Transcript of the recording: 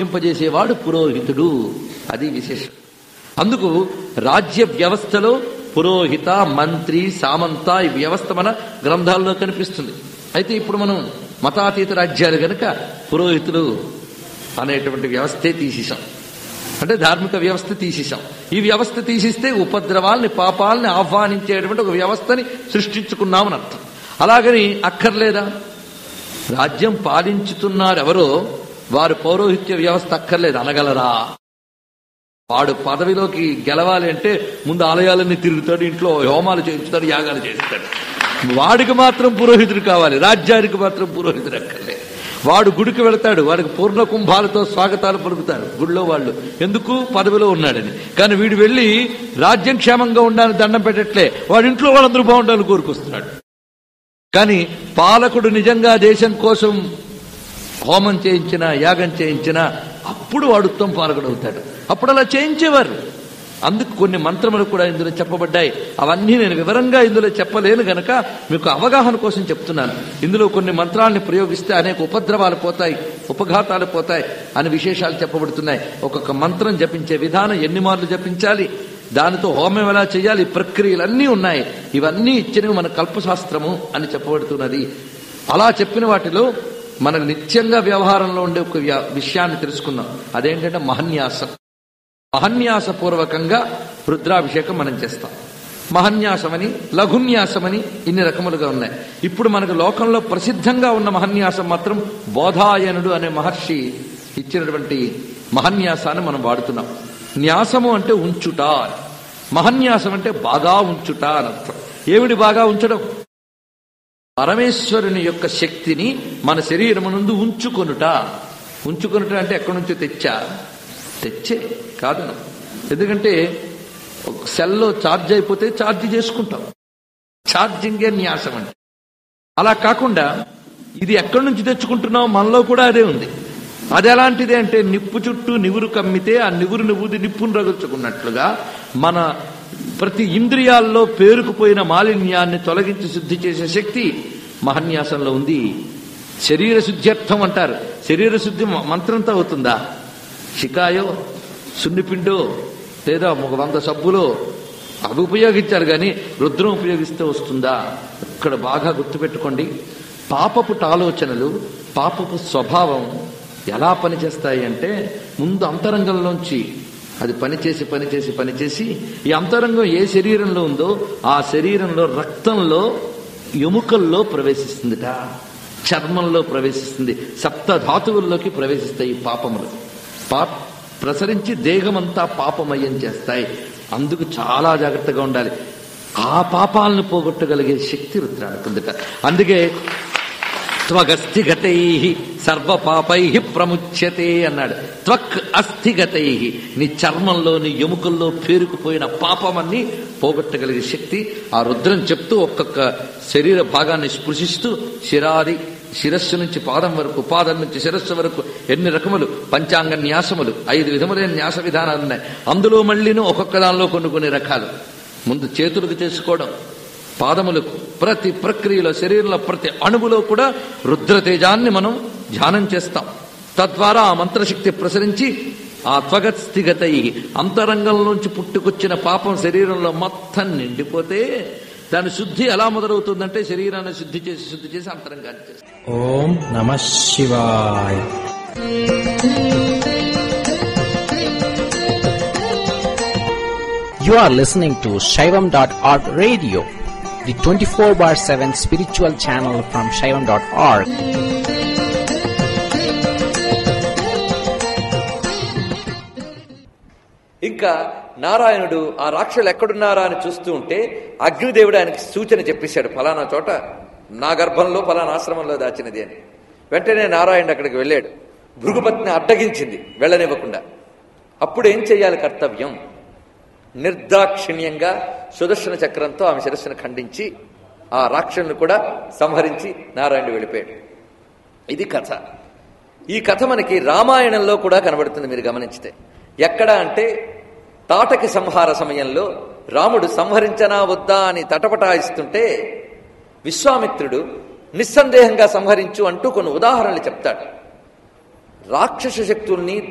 పురోహింపజేసేవాడు పురోహితుడు అది విశేషం అందుకు రాజ్య వ్యవస్థలో పురోహిత మంత్రి సామంత ఈ వ్యవస్థ మన గ్రంథాల్లో కనిపిస్తుంది అయితే ఇప్పుడు మనం మతాతీత రాజ్యాలు గనక పురోహితులు అనేటువంటి వ్యవస్థే తీసేశాం అంటే ధార్మిక వ్యవస్థ తీసేశాం ఈ వ్యవస్థ తీసిస్తే ఉపద్రవాల్ని పాపాలని ఆహ్వానించేటువంటి ఒక వ్యవస్థని సృష్టించుకున్నామని అర్థం అలాగని అక్కర్లేదా రాజ్యం పాలించుతున్నారు ఎవరో వారు పౌరోహిత్య వ్యవస్థ అక్కర్లేదు అనగలరా వాడు పదవిలోకి గెలవాలి అంటే ముందు ఆలయాలన్నీ తిరుగుతాడు ఇంట్లో హోమాలు చేయిస్తాడు యాగాలు చేయిస్తాడు వాడికి మాత్రం పురోహితుడు కావాలి రాజ్యానికి మాత్రం పురోహితుడు అక్కర్లే వాడు గుడికి వెళతాడు వాడికి పూర్ణ కుంభాలతో స్వాగతాలు పలుకుతారు గుడిలో వాళ్ళు ఎందుకు పదవిలో ఉన్నాడని కానీ వీడు వెళ్ళి రాజ్యం క్షేమంగా ఉండాలని దండం పెట్టట్లే వాడి ఇంట్లో వాళ్ళందరూ బాగుండాలని కోరుకొస్తున్నాడు కానీ పాలకుడు నిజంగా దేశం కోసం హోమం చేయించిన యాగం చేయించిన అప్పుడు వాడు ఉత్తమ పాలకుడు అవుతాడు అప్పుడు అలా చేయించేవారు అందుకు కొన్ని మంత్రములు కూడా ఇందులో చెప్పబడ్డాయి అవన్నీ నేను వివరంగా ఇందులో చెప్పలేను గనక మీకు అవగాహన కోసం చెప్తున్నాను ఇందులో కొన్ని మంత్రాలను ప్రయోగిస్తే అనేక ఉపద్రవాలు పోతాయి ఉపఘాతాలు పోతాయి అని విశేషాలు చెప్పబడుతున్నాయి ఒక్కొక్క మంత్రం జపించే విధానం ఎన్ని మార్లు జపించాలి దానితో హోమం ఎలా చేయాలి ఈ ప్రక్రియలన్నీ ఉన్నాయి ఇవన్నీ ఇచ్చినవి మన కల్పశాస్త్రము అని చెప్పబడుతున్నది అలా చెప్పిన వాటిలో మనకు నిత్యంగా వ్యవహారంలో ఉండే ఒక వ్య- విషయాన్ని తెలుసుకుందాం అదేంటంటే మహన్యాసం మహన్యాసపూర్వకంగా రుద్రాభిషేకం మనం చేస్తాం మహన్యాసమని లఘున్యాసమని ఇన్ని రకములుగా ఉన్నాయి ఇప్పుడు మనకు లోకంలో ప్రసిద్ధంగా ఉన్న మహన్యాసం మాత్రం బోధాయనుడు అనే మహర్షి ఇచ్చినటువంటి మహన్యాసాన్ని మనం వాడుతున్నాం న్యాసము అంటే ఉంచుట అని. మహన్యాసం అంటే బాగా ఉంచుట అని అర్థం ఏమిటి బాగా ఉంచడం పరమేశ్వరుని యొక్క శక్తిని మన శరీరం నుండి ఉంచుకొనుట ఉంచుకొనుట అంటే ఎక్కడి నుంచో తెచ్చా తెచ్చే కాదు ఎందుకంటే ఒక సెల్లో ఛార్జ్ అయిపోతే ఛార్జ్ చేసుకుంటాం ఛార్జింగే న్యాసం అంటే అలా కాకుండా ఇది ఎక్కడి నుంచి తెచ్చుకుంటున్నావు మనలో కూడా అదే ఉంది అది ఎలాంటిది అంటే నిప్పు చుట్టూ నివురు కమ్మితే ఆ నివురు నువ్వుది నిప్పును రగుల్చుకున్నట్లుగా మన ప్రతి ఇంద్రియాల్లో పేరుకుపోయిన మాలిన్యాన్ని తొలగించి శుద్ధి చేసే శక్తి మహన్యాసంలో ఉంది శరీర శుద్ధ్యర్థం అంటారు శరీర శుద్ధి మ- మంత్రంతో అవుతుందా షికాయో సున్నిపిండో లేదా ఒక వంద సబ్బులో అవి ఉపయోగించారు కానీ రుద్రం ఉపయోగిస్తే వస్తుందా ఇక్కడ బాగా గుర్తుపెట్టుకోండి పాపపు ఆలోచనలు పాపపు స్వభావం ఎలా పనిచేస్తాయి అంటే ముందు అంతరంగంలోంచి అది పనిచేసి పనిచేసి పనిచేసి ఈ అంతరంగం ఏ శరీరంలో ఉందో ఆ శరీరంలో రక్తంలో ఎముకల్లో ప్రవేశిస్తుందిట చర్మంలో ప్రవేశిస్తుంది సప్త ధాతువుల్లోకి ప్రవేశిస్తాయి ఈ పాపములు పా ప్రసరించి దేహమంతా పాపమయం చేస్తాయి అందుకు చాలా జాగ్రత్తగా ఉండాలి ఆ పాపాలను పోగొట్టగలిగే శక్తి రుద్రానికి ఉందిట అందుకే త్వగస్థిగతై సర్వ పాపై ప్రముచ్యతే అన్నాడు త్వక్ అస్థిగతై నీ చర్మంలో నీ ఎముకల్లో పేరుకుపోయిన పాపమన్నీ పోగొట్టగలిగే శక్తి ఆ రుద్రం చెప్తూ ఒక్కొక్క శరీర భాగాన్ని స్పృశిస్తూ శిరాది శిరస్సు నుంచి పాదం వరకు పాదం నుంచి శిరస్సు వరకు ఎన్ని రకములు పంచాంగ న్యాసములు ఐదు విధములైన న్యాస విధానాలు ఉన్నాయి అందులో మళ్ళీను ఒక్కొక్క దానిలో కొన్ని కొన్ని రకాలు ముందు చేతులకు చేసుకోవడం పాదములకు ప్రతి ప్రక్రియలో శరీరంలో ప్రతి అణువులో కూడా రుద్రతేజాన్ని మనం ధ్యానం చేస్తాం తద్వారా ఆ మంత్రశక్తి ప్రసరించి ఆ త్వగత్ స్థిగతై అంతరంగంలోంచి పుట్టుకొచ్చిన పాపం శరీరంలో మొత్తం నిండిపోతే దాని శుద్ధి ఎలా మొదలవుతుందంటే శరీరాన్ని శుద్ధి చేసి శుద్ధి చేసి అంతరంగాన్ని చేస్తాం ఓం నమ శివాయ You are listening to Shaivam.org radio, the 24 bar 7 spiritual channel from Shaivam.org. ఇంకా నారాయణుడు ఆ రాక్షసులు ఎక్కడున్నారా అని చూస్తూ ఉంటే అగ్నిదేవుడు ఆయనకి సూచన చెప్పేశాడు ఫలానా చోట నా గర్భంలో ఫలానా ఆశ్రమంలో దాచినది అని వెంటనే నారాయణుడు అక్కడికి వెళ్ళాడు భృగుపత్ని అడ్డగించింది వెళ్ళనివ్వకుండా అప్పుడు ఏం చెయ్యాలి కర్తవ్యం నిర్దాక్షిణ్యంగా సుదర్శన చక్రంతో ఆమె శిరస్సును ఖండించి ఆ రాక్షసుని కూడా సంహరించి నారాయణుడు వెళ్ళిపోయాడు ఇది కథ ఈ కథ మనకి రామాయణంలో కూడా కనబడుతుంది మీరు గమనించితే ఎక్కడ అంటే తాటకి సంహార సమయంలో రాముడు సంహరించనా వద్దా అని తటపటాయిస్తుంటే విశ్వామిత్రుడు నిస్సందేహంగా సంహరించు అంటూ కొన్ని ఉదాహరణలు చెప్తాడు రాక్షస శక్తుల్ని